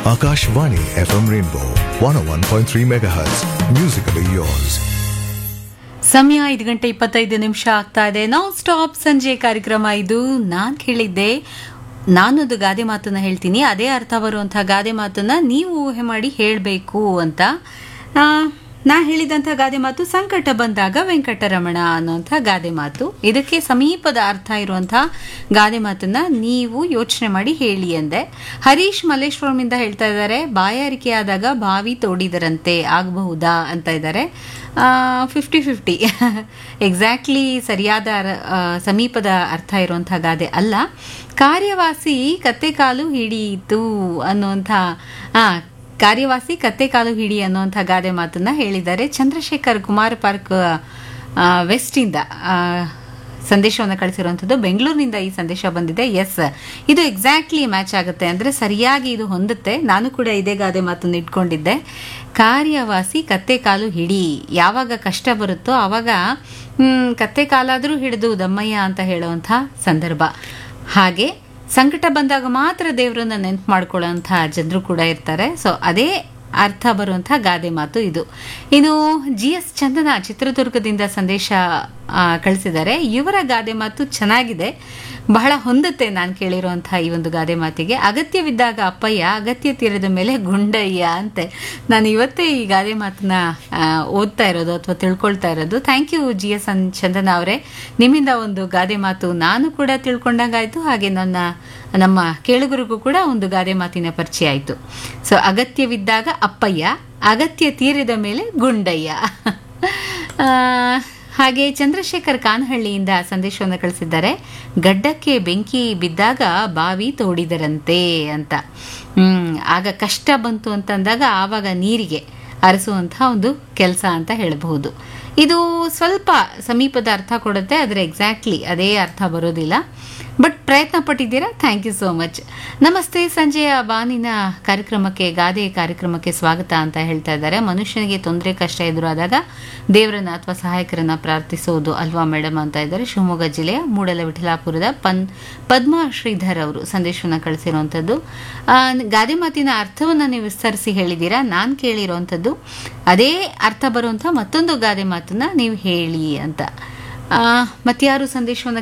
Akashvani FM Rainbow 101.3 MHz. Musically yours. ಸಮಯ ಐದು ಗಂಟೆ ಇಪ್ಪತ್ತೈದು ನಿಮಿಷ ಆಗ್ತಾ ಇದೆ ನಾನ್ ಸ್ಟಾಪ್ ಸಂಜೆ ಕಾರ್ಯಕ್ರಮ ಇದು ನಾನು ಕೇಳಿದ್ದೆ ನಾನೊಂದು ಗಾದೆ ಮಾತನ್ನ ಹೇಳ್ತೀನಿ ಅದೇ ಅರ್ಥ ಬರುವಂತಹ ಗಾದೆ ಮಾತನ್ನ ನೀವು ಊಹೆ ಮಾಡಿ ಹೇಳಬೇಕು ಅಂತ ಆ, ನಾ ಹೇಳಿದಂಥ ಗಾದೆ ಮಾತು ಸಂಕಟ ಬಂದಾಗ ವೆಂಕಟರಮಣ ಅನ್ನುವಂಥ ಗಾದೆ ಮಾತು ಇದಕ್ಕೆ ಸಮೀಪದ ಅರ್ಥ ಇರುವಂಥ ಗಾದೆ ಮಾತನ್ನ ನೀವು ಯೋಚನೆ ಮಾಡಿ ಹೇಳಿ ಎಂದೆ ಹರೀಶ್ ಮಲ್ಲೇಶ್ವರಮಿಂದ ಹೇಳ್ತಾ ಇದ್ದಾರೆ ಬಾಯಾರಿಕೆ ಆದಾಗ ಬಾವಿ ತೋಡಿದರಂತೆ ಆಗಬಹುದಾ ಅಂತ ಇದ್ದಾರೆ ಫಿಫ್ಟಿ ಫಿಫ್ಟಿ ಎಕ್ಸಾಕ್ಟ್ಲಿ ಸರಿಯಾದ ಅರ- ಆ, ಸಮೀಪದ ಅರ್ಥ ಇರುವಂಥ ಗಾದೆ ಅಲ್ಲ ಕಾರ್ಯವಾಸಿ ಕತ್ತೆ ಕಾಲು ಹಿಡಿಯಿತು ಅನ್ನುವಂಥ ಆ, ಕಾರ್ಯವಾಸಿ ಕತ್ತೆ ಕಾಲು ಹಿಡಿ ಅನ್ನುವಂಥ ಗಾದೆ ಮಾತನ್ನ ಹೇಳಿದ್ದಾರೆ ಚಂದ್ರಶೇಖರ್ ಕುಮಾರ್ ಪಾರ್ಕ್ ಆ, ವೆಸ್ಟಿಂದ ಆ, ಸಂದೇಶವನ್ನು ಕಳಿಸಿರುವಂಥದ್ದು ಬೆಂಗಳೂರಿನಿಂದ ಈ ಸಂದೇಶ ಬಂದಿದೆ ಎಸ್ ಇದು ಎಕ್ಸಾಕ್ಟ್ಲಿ ಮ್ಯಾಚ್ ಆಗುತ್ತೆ ಅಂದರೆ ಸರಿಯಾಗಿ ಇದು ಹೊಂದುತ್ತೆ ನಾನು ಕೂಡ ಇದೇ ಗಾದೆ ಮಾತನ್ನು ಇಟ್ಕೊಂಡಿದ್ದೆ ಕಾರ್ಯವಾಸಿ ಕತ್ತೆ ಕಾಲು ಹಿಡಿ ಯಾವಾಗ ಕಷ್ಟ ಬರುತ್ತೋ ಆವಾಗ ಹ್ಮ್, ಕತ್ತೆ ಕಾಲಾದರೂ ಹಿಡಿದು ದಮ್ಮಯ್ಯ ಅಂತ ಹೇಳುವಂಥ ಸಂದರ್ಭ ಹಾಗೆ ಸಂಕಟ ಬಂದಾಗ ಮಾತ್ರ ದೇವರನ್ನ ನೆನ್ಪು ಮಾಡ್ಕೊಳ್ಳೋಂಥ ಜನರು ಕೂಡ ಇರ್ತಾರೆ ಸೊ ಅದೇ ಅರ್ಥ ಬರುವಂಥ ಗಾದೆ ಮಾತು ಇದು ಇನ್ನು ಜಿ ಎಸ್ ಚಂದನ ಚಿತ್ರದುರ್ಗದಿಂದ ಸಂದೇಶ ಆ, ಕಳಿಸಿದ್ದಾರೆ ಇವರ ಗಾದೆ ಮಾತು ಚೆನ್ನಾಗಿದೆ ಬಹಳ ಹೊಂದುತ್ತೆ ನಾನು ಕೇಳಿರುವಂಥ ಈ ಒಂದು ಗಾದೆ ಮಾತಿಗೆ ಅಗತ್ಯವಿದ್ದಾಗ ಅಪ್ಪಯ್ಯ ಅಗತ್ಯ ತೀರದ ಮೇಲೆ ಗುಂಡಯ್ಯ ಅಂತೆ ನಾನು ಇವತ್ತೇ ಈ ಗಾದೆ ಮಾತನ್ನ ಆ, ಓದ್ತಾ ಇರೋದು ಅಥವಾ ತಿಳ್ಕೊಳ್ತಾ ಇರೋದು ಥ್ಯಾಂಕ್ ಯು ಜಿ ಎಸ್ ಅನ್ ಚಂದನ ಅವರೇ ನಿಮ್ಮಿಂದ ಒಂದು ಗಾದೆ ಮಾತು ನಾನು ಕೂಡ ತಿಳ್ಕೊಂಡಂಗಾಯ್ತು ಹಾಗೆ ನನ್ನ ನಮ್ಮ ಕೇಳುಗರಿಗೂ ಕೂಡ ಒಂದು ಗಾದೆ ಮಾತಿನ ಪರಿಚಯ ಆಯಿತು ಸೊ ಅಗತ್ಯವಿದ್ದಾಗ ಅಪ್ಪಯ್ಯ ಅಗತ್ಯ ತೀರಿದ ಮೇಲೆ ಗುಂಡಯ್ಯ ಆ, ಹಾಗೆ ಚಂದ್ರಶೇಖರ್ ಕಾನಹಳ್ಳಿಯಿಂದ ಸಂದೇಶವನ್ನು ಕಳಿಸಿದ್ದಾರೆ ಗಡ್ಡಕ್ಕೆ ಬೆಂಕಿ ಬಿದ್ದಾಗ ಬಾವಿ ತೋಡಿದರಂತೆ ಅಂತ ಹ್ಮ್ ಆಗ ಕಷ್ಟ ಬಂತು ಅಂತಂದಾಗ ಆವಾಗ ನೀರಿಗೆ ಅರಸುವಂಥ ಒಂದು ಕೆಲಸ ಅಂತ ಹೇಳಬಹುದು ಇದು ಸ್ವಲ್ಪ ಸಮೀಪದ ಅರ್ಥ ಕೊಡುತ್ತೆ ಆದರೆ ಎಕ್ಸಾಕ್ಟ್ಲಿ ಅದೇ ಅರ್ಥ ಬರೋದಿಲ್ಲ ಬಟ್ ಪ್ರಯತ್ನ ಪಟ್ಟಿದ್ದೀರಾ ಥ್ಯಾಂಕ್ ಯು ಸೋ ಮಚ್ ನಮಸ್ತೆ ಸಂಜೆಯ ಬಾನಿನ ಕಾರ್ಯಕ್ರಮಕ್ಕೆ ಗಾದೆ ಕಾರ್ಯಕ್ರಮಕ್ಕೆ ಸ್ವಾಗತ ಅಂತ ಹೇಳ್ತಾ ಇದ್ದಾರೆ ಮನುಷ್ಯನಿಗೆ ತೊಂದರೆ ಕಷ್ಟ ಎದುರಾದಾಗ ದೇವರನ್ನ ಅಥವಾ ಸಹಾಯಕರನ್ನ ಪ್ರಾರ್ಥಿಸೋದು ಅಲ್ವಾ ಮೇಡಮ್ ಅಂತ ಇದ್ದಾರೆ ಶಿವಮೊಗ್ಗ ಜಿಲ್ಲೆಯ ಮೂಡಲವಿಠಲಾಪುರದ ಪನ್ ಪದ್ಮಾ ಶ್ರೀಧರ್ ಅವರು ಸಂದೇಶವನ್ನು ಕಳಿಸಿರುವಂಥದ್ದು ಆ, ಗಾದೆ ಮಾತಿನ ಅರ್ಥವನ್ನು ನೀವು ವಿಸ್ತರಿಸಿ ಹೇಳಿದ್ದೀರಾ ನಾನು ಕೇಳಿರುವಂಥದ್ದು ಅದೇ ಅರ್ಥ ಬರುವಂಥ ಮತ್ತೊಂದು ಗಾದೆ ಮಾತನ್ನ ನೀವು ಹೇಳಿ ಅಂತ ಆ, ಮತ್ಯಾರು ಸಂದೇಶವನ್ನು